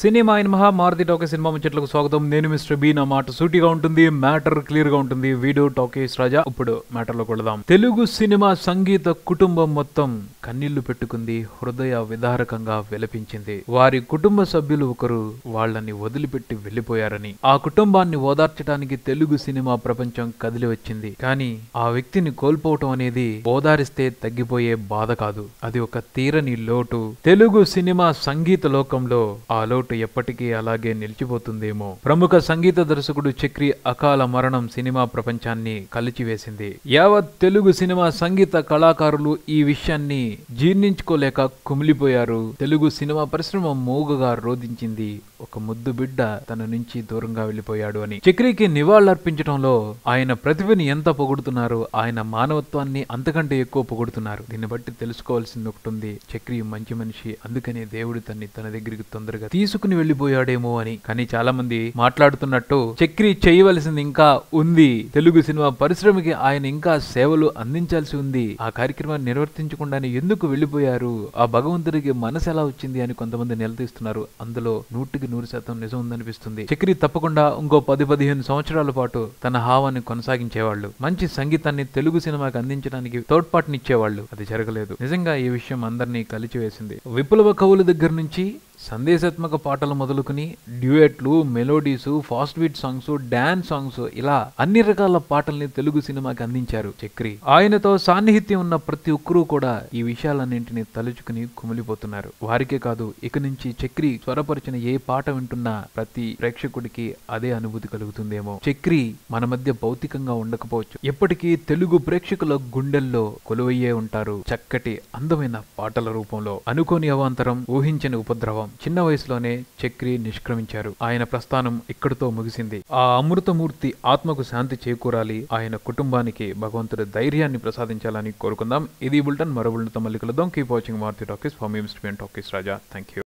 cinema అయిన మహా Maruti talkie cinema ముచ్చట్లకు స్వాగతం నేను మిస్టర్ బి నా మాట సూటిగా ఉంటుంది మ్యాటర్ క్లియర్ గా ఉంటుంది వీడియో టాకీస్ రాజా ఇప్పుడు మ్యాటర్ లో కొడదాం తెలుగు సినిమా సంగీత కుటుంబం మొత్తం కన్నీళ్లు పెట్టుకుంది హృదయ విదారకంగా విలపించింది వారి కుటుంబ సభ్యులు ఒకరు వాళ్ళని వదిలిపెట్టి వెళ్లిపోయారని ఆ కుటుంబాన్ని ఓదార్చడానికి తెలుగు సినిమా ప్రపంచం కదిలి వచ్చింది కానీ ఆ వ్యక్తిని కోల్పోవటం అనేది ఓదారిస్తే తగ్గిపోయే బాధ కాదు అది ఒక తీరని లోటు తెలుగు సినిమా సంగీత లోకంలో ఆ లోటు ఎప్పటికీ అలాగే నిలిచిపోతుందేమో ప్రముఖ సంగీత దర్శకుడు చక్రి అకాల మరణం సినిమా ప్రపంచాన్ని కలిచివేసింది యావత్ తెలుగు సినిమా సంగీత కళాకారులు ఈ విషయాన్ని జీర్ణించుకోలేక కుమిలిపోయారు తెలుగు సినిమా పరిశ్రమ మోగుగా రోధించింది ఒక ముద్దు బిడ్డ తన నుంచి దూరంగా వెళ్లిపోయాడు అని చక్రికి నివాళులర్పించడంలో ఆయన ప్రతిభని ఎంత పొగుడుతున్నారు ఆయన మానవత్వాన్ని అంతకంటే ఎక్కువ పొగుడుతున్నారు దీన్ని బట్టి తెలుసుకోవాల్సింది ఒకటి ఉంది చక్రి మంచి మనిషి అందుకనే దేవుడు తన్ని తన దగ్గరికి తొందరగా తీసుకుని వెళ్లిపోయాడేమో అని కానీ చాలా మంది మాట్లాడుతున్నట్టు చక్రి చేయవలసింది ఇంకా ఉంది తెలుగు సినిమా పరిశ్రమకి ఆయన ఇంకా సేవలు అందించాల్సి ఉంది ఆ కార్యక్రమాన్ని నిర్వర్తించకుండానే ఎందుకు వెళ్లిపోయారు ఆ భగవంతుడికి మనసు ఎలా వచ్చింది అని కొంతమంది నిలదీస్తున్నారు అందులో నూటికి నూరు శాతం నిజం ఉందనిపిస్తుంది చక్రి తప్పకుండా ఇంకో పది పదిహేను సంవత్సరాల పాటు తన హావాన్ని కొనసాగించేవాళ్ళు మంచి సంగీతాన్ని తెలుగు సినిమాకి అందించడానికి తోడ్పాటునిచ్చేవాళ్ళు అది జరగలేదు నిజంగా ఈ విషయం అందరినీ కలిచివేసింది విప్లవ కవుల దగ్గర నుంచి సందేశాత్మక పాటలు మొదలుకుని డ్యూయెట్లు melodies fast beat songs dance songs ఇలా అన్ని రకాల పాటల్ని తెలుగు సినిమాకి అందించారు చక్రి ఆయనతో సాన్నిహిత్యం ఉన్న ప్రతి ఒక్కరూ కూడా ఈ విషయాలన్నింటినీ తలుచుకుని కుమిలిపోతున్నారు వారికే కాదు ఇక నుంచి చక్రి స్వరపరిచిన ఏ పాట వింటున్నా ప్రతి ప్రేక్షకుడికి అదే అనుభూతి కలుగుతుందేమో చక్రి మన మధ్య భౌతికంగా ఉండకపోవచ్చు ఎప్పటికీ తెలుగు ప్రేక్షకుల గుండెల్లో కొలువయ్యే ఉంటారు చక్కటి అందమైన పాటల రూపంలో అనుకోని అవాంతరం ఊహించని ఉపద్రవం చిన్న వయసులోనే చక్రి నిష్క్రమించారు ఆయన ప్రస్థానం ఇక్కడితో ముగిసింది ఆ అమృతమూర్తి ఆత్మకు శాంతి చేకూరాలి ఆయన కుటుంబానికి భగవంతుడి ధైర్యాన్ని ప్రసాదించాలని కోరుకుందాం ఇది బుల్టన్ మరో బుల్టన్తో మళ్ళీ కలుద్దాం keep watching Maruthi talkies for మీ Mr talkies Raja thank you